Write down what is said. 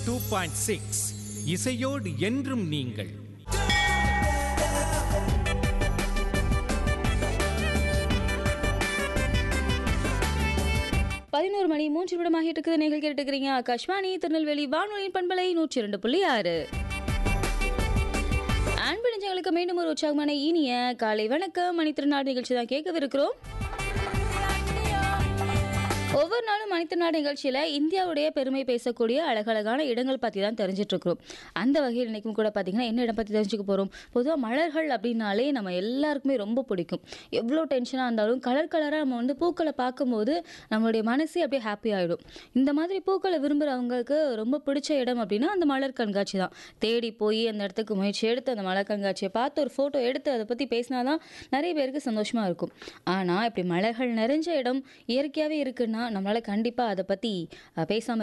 two point six இசையோடு என்றும் நீங்கள் பதினோரு மணி மூன்று நிமிடமாகிட்டு இருக்குது நீங்கள் கேட்டுக்கிறீங்க ஆகாஷ்வாணி திருநெல்வேலி வானொலியின் பண்பலை நூற்றி இரண்டு புள்ளி ஆறு அன்பு நெஞ்சங்களுக்கு மீண்டும் ஒரு உற்சாகமான இனிய காலை வணக்கம் மணி திருநாடு நிகழ்ச்சி தான் கேட்கவிருக்கிறோம் ஒவ்வொரு நாளும் மணித்திருநாடு நிகழ்ச்சியில் இந்தியாவுடைய பெருமை பேசக்கூடிய அழகழகான இடங்கள் பற்றி தான் தெரிஞ்சிட்டு இருக்கிறோம் அந்த வகையில் இன்றைக்கும் கூட பார்த்தீங்கன்னா என்ன இடம் பற்றி தெரிஞ்சுக்க போகிறோம் பொதுவாக மலர்கள் அப்படின்னாலே நம்ம எல்லாருக்குமே ரொம்ப பிடிக்கும் எவ்வளோ டென்ஷனாக இருந்தாலும் கலர் கலராக நம்ம வந்து பூக்களை பார்க்கும்போது நம்மளுடைய மனசே அப்படியே ஹாப்பி ஆகிடும் இந்த மாதிரி பூக்களை விரும்புகிறவங்களுக்கு ரொம்ப பிடிச்ச இடம் அப்படின்னா அந்த மலர் கண்காட்சி தான் தேடி போய் அந்த இடத்துக்கு முயற்சி எடுத்து அந்த மலர் கண்காட்சியை பார்த்து ஒரு ஃபோட்டோ எடுத்து அதை பற்றி பேசினா தான் நிறைய பேருக்கு சந்தோஷமாக இருக்கும் ஆனால் இப்படி மலர்கள் நிறைஞ்ச இடம் இயற்கையாகவே இருக்குன்னா நம்மளால் கண்டிப்பாக அதை பற்றி பேசாமல்